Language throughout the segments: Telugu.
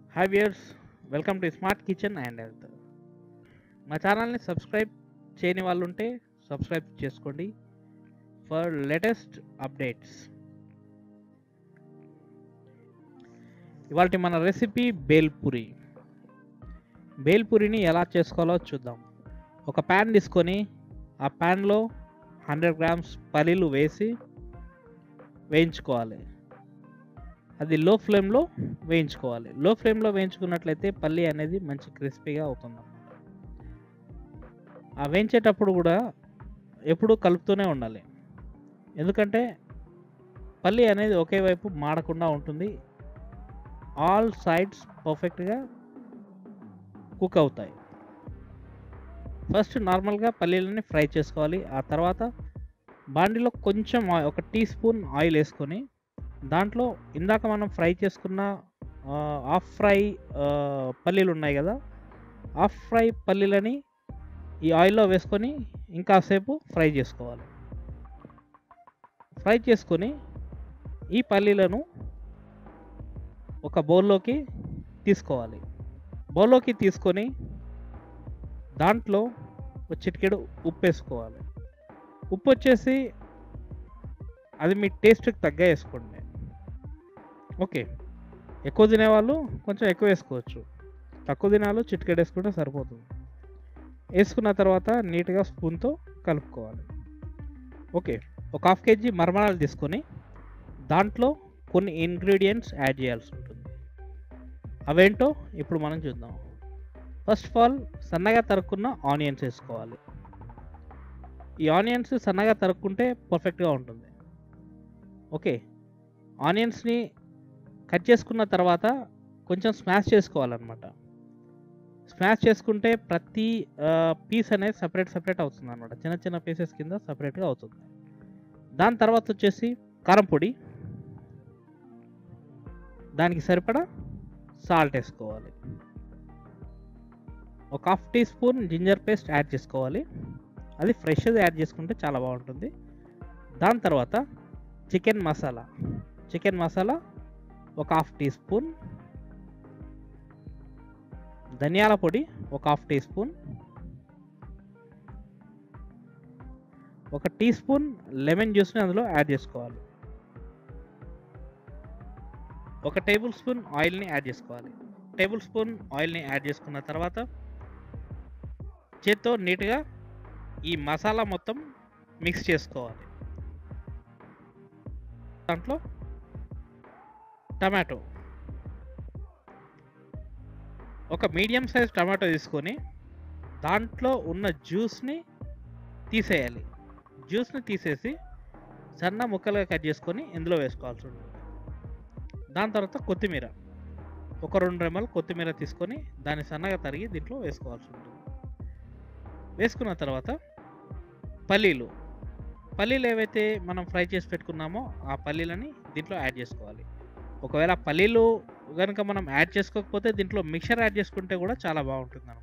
hi viewers welcome to smart kitchen and health మా ఛానల్ని సబ్స్క్రైబ్ చేయని వాళ్ళు ఉంటే సబ్స్క్రైబ్ చేసుకోండి ఫర్ లేటెస్ట్ అప్డేట్స్ ఇవాళ మన రెసిపీ బేల్పూరి బేల్పూరిని ఎలా చేసుకోవాలో చూద్దాం ఒక ప్యాన్ తీసుకొని ఆ ప్యాన్లో హండ్రెడ్ గ్రామ్స్ పల్లీలు వేసి వేయించుకోవాలి అది లో ఫ్లేమ్లో వేయించుకోవాలి లో ఫ్లేమ్లో వేయించుకున్నట్లయితే పల్లి అనేది మంచి క్రిస్పీగా అవుతుంది ఆ వేయించేటప్పుడు కూడా ఎప్పుడూ కలుపుతూనే ఉండాలి ఎందుకంటే పల్లి అనేది ఒకే వైపు మాడకుండా ఉంటుంది ఆల్ సైడ్స్ పర్ఫెక్ట్గా కుక్ అవుతాయి ఫస్ట్ నార్మల్గా పల్లీలని ఫ్రై చేసుకోవాలి ఆ తర్వాత బాండిలో కొంచెం ఆయి- ఒక టీ స్పూన్ ఆయిల్ వేసుకొని దాంట్లో ఇందాక మనం ఫ్రై చేసుకున్న ఆ, హాఫ్ ఫ్రై ఆ, పల్లీలు ఉన్నాయి కదా హాఫ్ ఫ్రై పల్లీలని ఈ ఆయిల్లో వేసుకొని ఇంకాసేపు ఫ్రై చేసుకోవాలి ఫ్రై చేసుకొని ఈ పల్లీలను ఒక బౌల్లోకి తీసుకోవాలి బౌల్లోకి తీసుకొని దాంట్లో ఒక చిటికెడు ఉప్పు వేసుకోవాలి ఉప్పు వచ్చేసి అది మీ టేస్ట్కి తగ్గ వేసుకోండి ఓకే ఎక్కువ తినేవాళ్ళు కొంచెం ఎక్కువ వేసుకోవచ్చు తక్కువ తినాలు చిటికెడు వేసుకుంటే సరిపోతుంది వేసుకున్న తర్వాత నీట్గా స్పూన్తో కలుపుకోవాలి ఓకే ఒక హాఫ్ కేజీ మరమరాలు తీసుకొని దాంట్లో కొన్ని ఇంగ్రీడియంట్స్ యాడ్ చేయాల్సి ఉంటుంది అవేంటో ఇప్పుడు మనం చూద్దాం ఫస్ట్ ఆఫ్ ఆల్ సన్నగా తరుక్కున్న ఆనియన్స్ వేసుకోవాలి ఈ ఆనియన్స్ సన్నగా తరుక్కుంటే పర్ఫెక్ట్గా ఉంటుంది ఓకే ఆనియన్స్ని కట్ చేసుకున్న తర్వాత కొంచెం స్మాష్ చేసుకోవాలన్నమాట స్మాష్ చేసుకుంటే ప్రతి పీస్ అనేది సపరేట్ సపరేట్ అవుతుంది అనమాట చిన్న చిన్న పీసెస్ కింద సపరేట్గా అవుతుంది దాని తర్వాత వచ్చేసి కారం పొడి దానికి సరిపడా సాల్ట్ వేసుకోవాలి ఒక half teaspoon ginger paste add చేసుకోవాలి అది ఫ్రెష్ది యాడ్ చేసుకుంటే చాలా బాగుంటుంది దాని తర్వాత చికెన్ మసాలా చికెన్ మసాలా ఒక హాఫ్ టీ స్పూన్ ధనియాల పొడి ఒక హాఫ్ టీ స్పూన్ ఒక టీ స్పూన్ లెమన్ జ్యూస్ని అందులో యాడ్ చేసుకోవాలి ఒక టేబుల్ స్పూన్ ఆయిల్ని యాడ్ చేసుకోవాలి టేబుల్ స్పూన్ ఆయిల్ని యాడ్ చేసుకున్న తర్వాత చేత్తో నీట్గా ఈ మసాలా మొత్తం మిక్స్ చేసుకోవాలి దాంట్లో టమాటో ఒక మీడియం సైజ్ టమాటో తీసుకొని దాంట్లో ఉన్న జ్యూస్ని తీసేయాలి జ్యూస్ని తీసేసి సన్న ముక్కలుగా కట్ చేసుకొని ఇందులో వేసుకోవాల్సి ఉంటుంది దాని తర్వాత కొత్తిమీర ఒక రెండు రెమ్మలు కొత్తిమీర తీసుకొని దాన్ని సన్నగా తరిగి దీంట్లో వేసుకోవాల్సి ఉంటుంది వేసుకున్న తర్వాత పల్లీలు పల్లీలు ఏవైతే మనం ఫ్రై చేసి పెట్టుకున్నామో ఆ పల్లీలని దీంట్లో యాడ్ చేసుకోవాలి ఒకవేళ పల్లీలు కనుక మనం యాడ్ చేసుకోకపోతే దీంట్లో మిక్చర్ యాడ్ చేసుకుంటే కూడా చాలా బాగుంటుంది అనమాట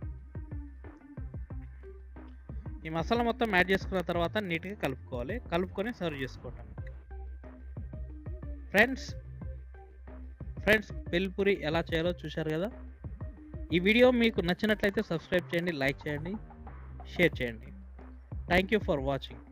ఈ మసాలా మొత్తం యాడ్ చేసుకున్న తర్వాత నీట్గా కలుపుకోవాలి కలుపుకొని సర్వ్ చేసుకోవటం ఫ్రెండ్స్ ఫ్రెండ్స్ బెల్పూరి ఎలా చేయాలో చూశారు కదా ఈ వీడియో మీకు నచ్చినట్లయితే సబ్స్క్రైబ్ చేయండి లైక్ చేయండి షేర్ చేయండి థ్యాంక్ యూ ఫర్ వాచింగ్